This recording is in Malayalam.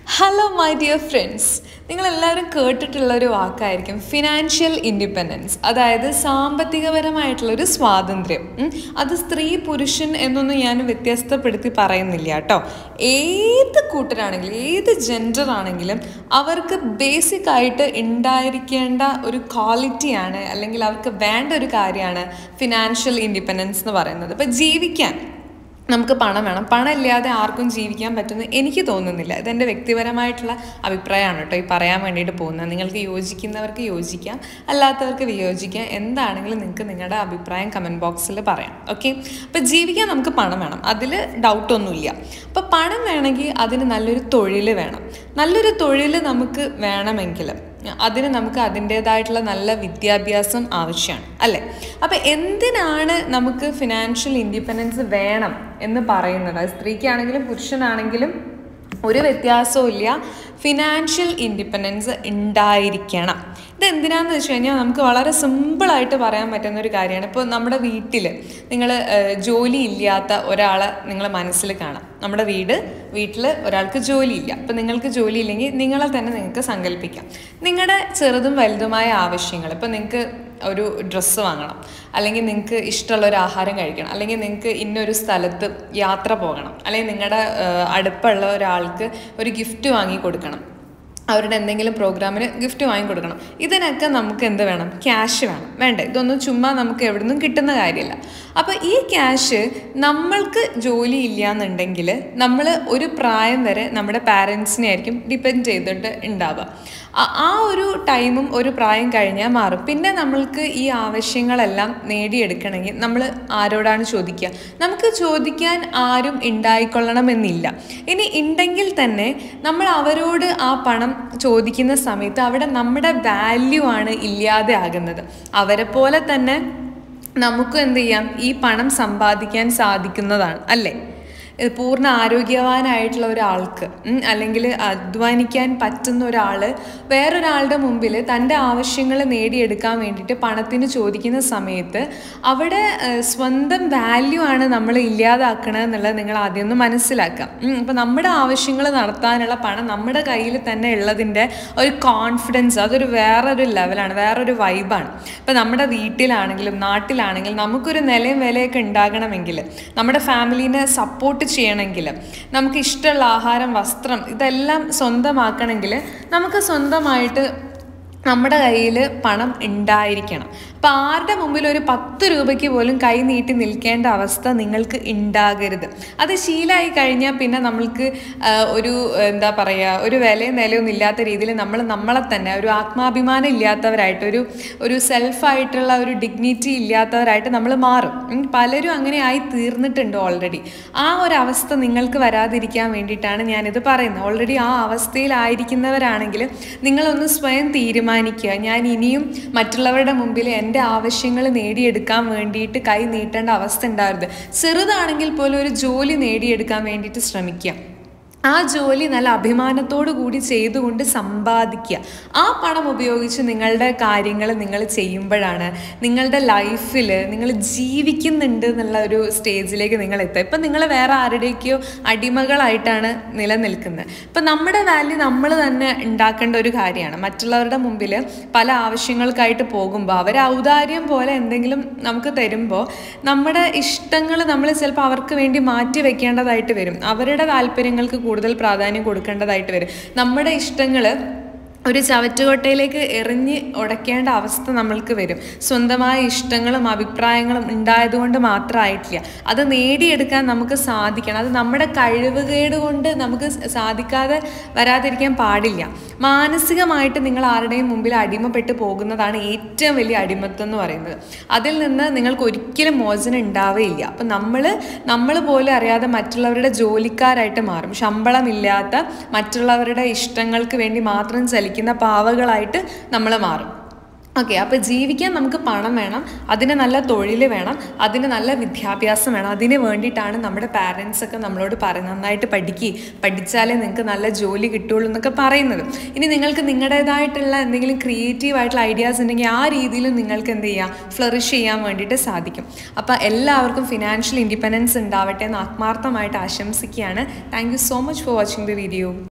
ഹലോ മൈ ഡിയർ ഫ്രണ്ട്സ് നിങ്ങളെല്ലാവരും കേട്ടിട്ടുള്ള ഒരു വാക്കായിരിക്കും ഫിനാൻഷ്യൽ ഇൻഡിപെൻഡൻസ് അതായത് സാമ്പത്തികപരമായിട്ടുള്ളൊരു സ്വാതന്ത്ര്യം ഉം. അത് സ്ത്രീ പുരുഷൻ എന്നൊന്നും ഞാൻ വ്യത്യസ്തപ്പെടുത്തി പറയുന്നില്ല കേട്ടോ ഏത് കൂട്ടരാണെങ്കിലും ഏത് ജെൻഡർ ആണെങ്കിലും അവർക്ക് ബേസിക് ആയിട്ട് ഉണ്ടായിരിക്കേണ്ട ഒരു ക്വാളിറ്റിയാണ് അല്ലെങ്കിൽ അവർക്ക് വേണ്ട ഒരു കാര്യമാണ് ഫിനാൻഷ്യൽ ഇൻഡിപെൻഡൻസ് എന്ന് പറയുന്നത് ഇപ്പം ജീവിക്കാൻ നമുക്ക് പണം വേണം പണം ഇല്ലാതെ ആർക്കും ജീവിക്കാൻ പറ്റുമെന്ന് എനിക്ക് തോന്നുന്നില്ല ഇതെൻ്റെ വ്യക്തിപരമായിട്ടുള്ള അഭിപ്രായമാണ് കേട്ടോ ഈ പറയാൻ വേണ്ടിയിട്ട് പോകുന്നത് നിങ്ങൾക്ക് യോജിക്കുന്നവർക്ക് യോജിക്കാം അല്ലാത്തവർക്ക് വിയോജിക്കാം എന്താണെങ്കിലും നിങ്ങൾക്ക് നിങ്ങളുടെ അഭിപ്രായം കമൻറ്റ് ബോക്സിൽ പറയാം ഓക്കെ അപ്പോൾ ജീവിക്കാൻ നമുക്ക് പണം വേണം അതിൽ ഡൗട്ടൊന്നുമില്ല അപ്പോൾ പണം വേണമെങ്കിൽ അതിന് നല്ലൊരു തൊഴിൽ വേണം നല്ലൊരു തൊഴിൽ നമുക്ക് വേണമെങ്കിൽ അതിന് നമുക്ക് അതിൻ്റേതായിട്ടുള്ള നല്ല വിദ്യാഭ്യാസം ആവശ്യമാണ് അല്ലേ അപ്പം എന്തിനാണ് നമുക്ക് ഫിനാൻഷ്യൽ ഇൻഡിപെൻഡൻസ് വേണം എന്ന് പറയുന്നത് അത് സ്ത്രീക്കാണെങ്കിലും പുരുഷനാണെങ്കിലും ഒരു വ്യത്യാസവും ഇല്ല ഫിനാൻഷ്യൽ ഇൻഡിപെൻഡൻസ് ഉണ്ടായിരിക്കണം ഇത് എന്തിനാന്ന് വെച്ച് കഴിഞ്ഞാൽ നമുക്ക് വളരെ സിമ്പിളായിട്ട് പറയാൻ പറ്റുന്ന ഒരു കാര്യമാണ് ഇപ്പോൾ നമ്മുടെ വീട്ടിൽ നിങ്ങൾ ജോലി ഇല്ലാത്ത ഒരാളെ നിങ്ങൾ മനസ്സിൽ കാണാം നമ്മുടെ വീട് വീട്ടിൽ ഒരാൾക്ക് ജോലിയില്ല അപ്പോൾ നിങ്ങൾക്ക് ജോലി ഇല്ലെങ്കിൽ നിങ്ങളെ തന്നെ നിങ്ങൾക്ക് സങ്കല്പിക്കാം നിങ്ങളുടെ ചെറുതും വലുതുമായ ആവശ്യങ്ങൾ ഇപ്പോൾ നിങ്ങൾക്ക് ഒരു ഡ്രസ്സ് വാങ്ങണം അല്ലെങ്കിൽ നിങ്ങൾക്ക് ഇഷ്ടമുള്ള ഒരു ആഹാരം കഴിക്കണം അല്ലെങ്കിൽ നിങ്ങൾക്ക് ഇന്നൊരു സ്ഥലത്ത് യാത്ര പോകണം അല്ലെങ്കിൽ നിങ്ങളുടെ അടുപ്പുള്ള ഒരാൾക്ക് ഒരു ഗിഫ്റ്റ് വാങ്ങി കൊടുക്കണം അവരുടെ എന്തെങ്കിലും പ്രോഗ്രാമിന് ഗിഫ്റ്റ് വാങ്ങിക്കൊടുക്കണം ഇതിനൊക്കെ നമുക്ക് എന്ത് വേണം ക്യാഷ് വേണം വേണ്ടേ ഇതൊന്നും ചുമ്മാ നമുക്ക് എവിടെ നിന്നും കിട്ടുന്ന കാര്യമല്ല അപ്പോൾ ഈ ക്യാഷ് നമ്മൾക്ക് ജോലി ഇല്ല എന്നുണ്ടെങ്കിൽ നമ്മൾ ഒരു പ്രായം വരെ നമ്മുടെ പാരൻസിനെ ആയിരിക്കും ഡിപ്പെൻഡ് ചെയ്തിട്ട് ഉണ്ടാവുക ആ- ആ ഒരു ടൈമും ഒരു പ്രായം കഴിഞ്ഞാൽ മാറും പിന്നെ നമ്മൾക്ക് ഈ ആവശ്യങ്ങളെല്ലാം നേടിയെടുക്കണമെങ്കിൽ നമ്മൾ ആരോടാണ് ചോദിക്കുക നമുക്ക് ചോദിക്കാൻ ആരും ഉണ്ടായിക്കൊള്ളണമെന്നില്ല ഇനി ഉണ്ടെങ്കിൽ തന്നെ നമ്മൾ അവരോട് ആ പണം ചോദിക്കുന്ന സമയത്ത് അവിടെ നമ്മുടെ വാല്യൂ ആണ് ഇല്ലാതെ ആകുന്നത് അവരെ പോലെ തന്നെ നമുക്കും എന്ത് ചെയ്യാം ഈ പണം സമ്പാദിക്കാൻ സാധിക്കുന്നതാണ് അല്ലേ ഇത് പൂർണ്ണ ആരോഗ്യവാനായിട്ടുള്ള ഒരാൾക്ക് ഉം, അല്ലെങ്കിൽ അധ്വാനിക്കാൻ പറ്റുന്ന ഒരാൾ വേറൊരാളുടെ മുമ്പിൽ തൻ്റെ ആവശ്യങ്ങൾ നേടിയെടുക്കാൻ വേണ്ടിയിട്ട് പണത്തിന് ചോദിക്കുന്ന സമയത്ത് അവിടെ ഏഹ്, സ്വന്തം വാല്യൂ ആണ് നമ്മൾ ഇല്ലാതാക്കണത് എന്നുള്ളത് നിങ്ങൾ ആദ്യം ഒന്ന് മനസ്സിലാക്കാം അപ്പം നമ്മുടെ ആവശ്യങ്ങൾ നടത്താനുള്ള പണം നമ്മുടെ കയ്യിൽ തന്നെ ഉള്ളതിൻ്റെ ഒരു കോൺഫിഡൻസ് അതൊരു വേറൊരു ലെവലാണ് വേറൊരു വൈബാണ് ഇപ്പം നമ്മുടെ വീട്ടിലാണെങ്കിലും നാട്ടിലാണെങ്കിലും നമുക്കൊരു നിലയും വിലയൊക്കെ ഉണ്ടാകണമെങ്കിൽ നമ്മുടെ ഫാമിലീനെ സപ്പോർട്ട് ചെയ്യണമെങ്കിൽ നമുക്ക് ഇഷ്ടമുള്ള ആഹാരം വസ്ത്രം ഇതെല്ലാം സ്വന്തമാക്കണമെങ്കിൽ നമുക്ക് സ്വന്തമായിട്ട് നമ്മുടെ കയ്യിൽ പണം ഉണ്ടായിരിക്കണം അപ്പം ആരുടെ മുമ്പിൽ ഒരു പത്ത് രൂപയ്ക്ക് പോലും കൈ നീട്ടി നിൽക്കേണ്ട അവസ്ഥ നിങ്ങൾക്ക് ഉണ്ടാകരുത് അത് ശീലമായി കഴിഞ്ഞാൽ പിന്നെ നമ്മൾക്ക് ആ, ഒരു എന്താ പറയുക ഒരു വിലയും നിലയൊന്നും ഇല്ലാത്ത രീതിയിൽ നമ്മൾ നമ്മളെ തന്നെ ഒരു ആത്മാഭിമാനം ഇല്ലാത്തവരായിട്ട് ഒരു ഒരു സെൽഫായിട്ടുള്ള ഒരു ഡിഗ്നിറ്റി ഇല്ലാത്തവരായിട്ട് നമ്മൾ മാറും ഉം, പലരും അങ്ങനെ ആയി തീർന്നിട്ടുണ്ട് ഓൾറെഡി ആ ഒരു അവസ്ഥ നിങ്ങൾക്ക് വരാതിരിക്കാൻ വേണ്ടിയിട്ടാണ് ഞാനിത് പറയുന്നത് ഓൾറെഡി ആ അവസ്ഥയിലായിരിക്കുന്നവരാണെങ്കിൽ നിങ്ങളൊന്ന് സ്വയം തീരുമാനിക്കുക ഞാൻ ഇനിയും മറ്റുള്ളവരുടെ മുമ്പിൽ എൻ്റെ ആവശ്യങ്ങൾ നേടിയെടുക്കാൻ വേണ്ടിയിട്ട് കൈ നീട്ടേണ്ട അവസ്ഥ ഉണ്ടാവരുത് ചെറുതാണെങ്കിൽ പോലും ഒരു ജോലി നേടിയെടുക്കാൻ വേണ്ടിയിട്ട് ശ്രമിക്കുക ആ ജോലി നല്ല അഭിമാനത്തോടു കൂടി ചെയ്തുകൊണ്ട് സമ്പാദിക്കുക ആ പണം ഉപയോഗിച്ച് നിങ്ങളുടെ കാര്യങ്ങൾ നിങ്ങൾ ചെയ്യുമ്പോഴാണ് നിങ്ങളുടെ ലൈഫിൽ നിങ്ങൾ ജീവിക്കുന്നുണ്ട് എന്നുള്ള ഒരു സ്റ്റേജിലേക്ക് നിങ്ങൾ എത്തുക ഇപ്പം നിങ്ങൾ വേറെ ആരുടെയൊക്കെയോ അടിമകളായിട്ടാണ് നിലനിൽക്കുന്നത് ഇപ്പം നമ്മുടെ വാല്യൂ നമ്മൾ തന്നെ ഉണ്ടാക്കേണ്ട ഒരു കാര്യമാണ് മറ്റുള്ളവരുടെ മുമ്പിൽ പല ആവശ്യങ്ങൾക്കായിട്ട് പോകുമ്പോൾ അവർ ഔദാര്യം പോലെ എന്തെങ്കിലും നമുക്ക് തരുമ്പോൾ നമ്മുടെ ഇഷ്ടങ്ങൾ നമ്മൾ ചിലപ്പോൾ അവർക്ക് വേണ്ടി മാറ്റി വെക്കേണ്ടതായിട്ട് വരും അവരുടെ താല്പര്യങ്ങൾക്ക് കൂടുതൽ പ്രാധാന്യം കൊടുക്കേണ്ടതായിട്ട് വരും നമ്മുടെ ഇഷ്ടങ്ങൾ ഒരു ചവറ്റുകൊട്ടയിലേക്ക് എറിഞ്ഞ് ഉടയ്ക്കേണ്ട അവസ്ഥ നമ്മൾക്ക് വരും സ്വന്തമായ ഇഷ്ടങ്ങളും അഭിപ്രായങ്ങളും ഉണ്ടായതുകൊണ്ട് മാത്രമായിട്ടില്ല അത് നേടിയെടുക്കാൻ നമുക്ക് സാധിക്കണം അത് നമ്മുടെ കഴിവുകേട് കൊണ്ട് നമുക്ക് സാധിക്കാതെ വരാതിരിക്കാൻ പാടില്ല മാനസികമായിട്ട് നിങ്ങൾ ആരുടെയും മുമ്പിൽ അടിമപ്പെട്ട് പോകുന്നതാണ് ഏറ്റവും വലിയ അടിമത്വം എന്ന് പറയുന്നത് അതിൽ നിന്ന് നിങ്ങൾക്ക് ഒരിക്കലും മോചനം ഉണ്ടാവുകയില്ല അപ്പം നമ്മൾ നമ്മൾ പോലും അറിയാതെ മറ്റുള്ളവരുടെ ജോലിക്കാരായിട്ട് മാറും ശമ്പളമില്ലാത്ത മറ്റുള്ളവരുടെ ഇഷ്ടങ്ങൾക്ക് വേണ്ടി മാത്രം ചലിക്കുന്ന പാവകളായിട്ട് നമ്മൾ മാറും ഓക്കെ അപ്പോൾ ജീവിക്കാൻ നമുക്ക് പണം വേണം അതിന് നല്ല തൊഴിൽ വേണം അതിന് നല്ല വിദ്യാഭ്യാസം വേണം അതിന് വേണ്ടിയിട്ടാണ് നമ്മുടെ പാരൻസ് ഒക്കെ നമ്മളോട് പറയുന്നത് നന്നായിട്ട് പഠിക്കുക പഠിച്ചാലേ നിങ്ങൾക്ക് നല്ല ജോലി കിട്ടുള്ളൂ എന്നൊക്കെ പറയുന്നത് ഇനി നിങ്ങൾക്ക് നിങ്ങളുടേതായിട്ടുള്ള എന്തെങ്കിലും ക്രിയേറ്റീവ് ആയിട്ടുള്ള ഐഡിയാസ് ഉണ്ടെങ്കിൽ ആ രീതിയിൽ നിങ്ങൾക്ക് എന്ത് ചെയ്യാം ഫ്ലറിഷ് ചെയ്യാൻ വേണ്ടിയിട്ട് സാധിക്കും അപ്പോൾ എല്ലാവർക്കും ഫിനാൻഷ്യൽ ഇൻഡിപെൻഡൻസ് ഉണ്ടാവട്ടെ എന്ന് ആത്മാർത്ഥമായിട്ട് ആശംസിക്കുകയാണ് thank you so much for watching the video